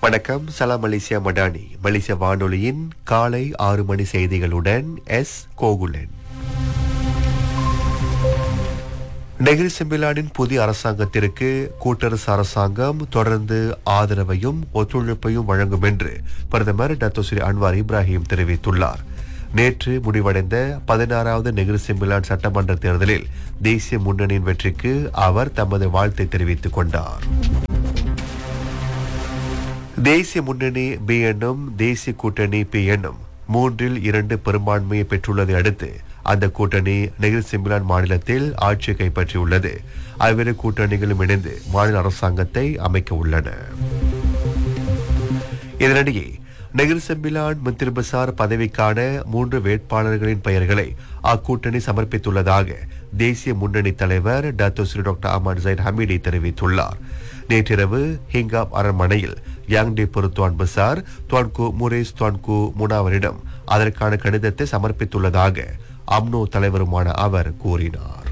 வணக்கம் சலாம் மலேசியா மடானி மலேசிய வானொலியின் காலை ஆறு மணி செய்திகளுடன் எஸ் கோகுலன் நெகிரி செம்பிலானின் புதிய அரசாங்கத்திற்கு கூட்டரசு அரசாங்கம் தொடர்ந்து ஆதரவையும் ஒத்துழைப்பையும் வழங்கும் என்று பிரதமர் டத்தோஸ்ரீ அன்வார் இப்ராஹிம் தெரிவித்துள்ளார் நேற்று முடிவடைந்த பதினாறாவது நெகிரி செம்பிலான் சட்டமன்ற தேர்தலில் தேசிய முன்னணியின் வெற்றிக்கு அவர் தமது வாழ்த்தை தெரிவித்துக் கொண்டார் தேசிய முன்னணி பி எண்ணும் தேசிய கூட்டணி பி எண்ணும் மூன்றில் இரண்டு பெரும்பான்மையை பெற்றுள்ளதை அடுத்து அந்த கூட்டணி நெகிர் சிம்பிளான் மாநிலத்தில் ஆட்சி கைப்பற்றியுள்ளது அவ்விரு கூட்டணிகளும் இணைந்து மாநில அரசாங்கத்தை அமைக்க உள்ளன இதனிடையே நெகிர் செம்பிலான் மந்திரிபசார் பதவிக்கான மூன்று வேட்பாளர்களின் பெயர்களை அக்கூட்டணி சமர்ப்பித்துள்ளதாக தேசிய முன்னணி தலைவர் டாக்டர் டாக்டர் அஹமத் ஜைன் ஹமீடி தெரிவித்துள்ளார் நேற்றிரவு ஹிங்காப் அரண்மனையில் யாங்டே பொருத்துவான் பசார் துவான்கு முரேஸ் துவான்கு முனாவரிடம் அதற்கான கடிதத்தை சமர்ப்பித்துள்ளதாக அம்னோ தலைவருமான அவர் கூறினார்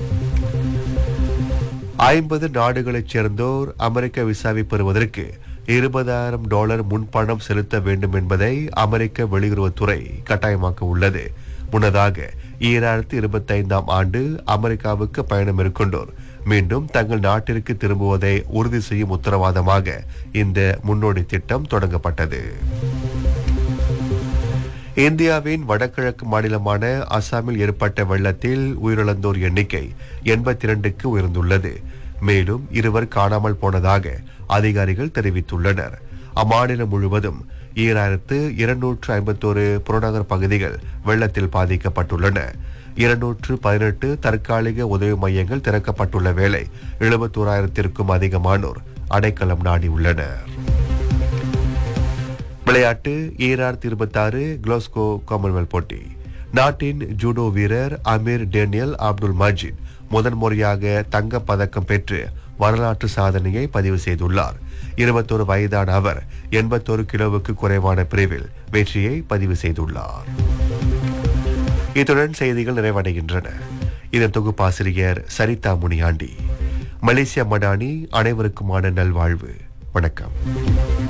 ஐம்பது நாடுகளைச் சேர்ந்தோர் அமெரிக்க விசாவை பெறுவதற்கு இருபதாயிரம் டாலர் முன்பணம் செலுத்த வேண்டும் என்பதை அமெரிக்க வெளியுறவுத்துறை கட்டாயமாக்க உள்ளது முன்னதாக ஈராயிரத்தி இருபத்தி ஐந்தாம் ஆண்டு அமெரிக்காவுக்கு பயணம் மேற்கொண்டோர் மீண்டும் தங்கள் நாட்டிற்கு திரும்புவதை உறுதி செய்யும் உத்தரவாதமாக இந்த முன்னோடி திட்டம் தொடங்கப்பட்டது இந்தியாவின் வடகிழக்கு மாநிலமான அசாமில் ஏற்பட்ட வெள்ளத்தில் உயிரிழந்தோர் எண்ணிக்கை எண்பத்தி இரண்டுக்கு உயர்ந்துள்ளது மேலும் இருவர் காணாமல் போனதாக அதிகாரிகள் தெரிவித்துள்ளனர் அம்மாநிலம் முழுவதும் ஈராயிரத்து இருநூற்று ஐம்பத்தோரு புறநகர் பகுதிகள் வெள்ளத்தில் பாதிக்கப்பட்டுள்ளன இருநூற்று பதினெட்டு தற்காலிக உதவி மையங்கள் திறக்கப்பட்டுள்ள வேளை எழுபத்தோராயிரத்திற்கும் அதிகமானோர் அடைக்கலம் நாடியுள்ளனர் விளையாட்டு ஈராயிரத்தி இருபத்தாறு குளோஸ்கோ காமன்வெல்த் போட்டி நாட்டின் ஜூடோ வீரர் அமீர் டேனியல் அப்துல் மஜித் முதன் முறையாக தங்கப் பதக்கம் பெற்று வரலாற்று சாதனையை பதிவு செய்துள்ளார் இருபத்தோரு வயதான அவர் எண்பத்தோரு கிலோவுக்கு குறைவான பிரிவில் வெற்றியை பதிவு செய்துள்ளார் இத்துடன் செய்திகள் நிறைவடைகின்றன இதன் தொகுப்பாசிரியர் சரிதா முனியாண்டி மலேசியா மடானி அனைவருக்குமான நல்வாழ்வு வணக்கம்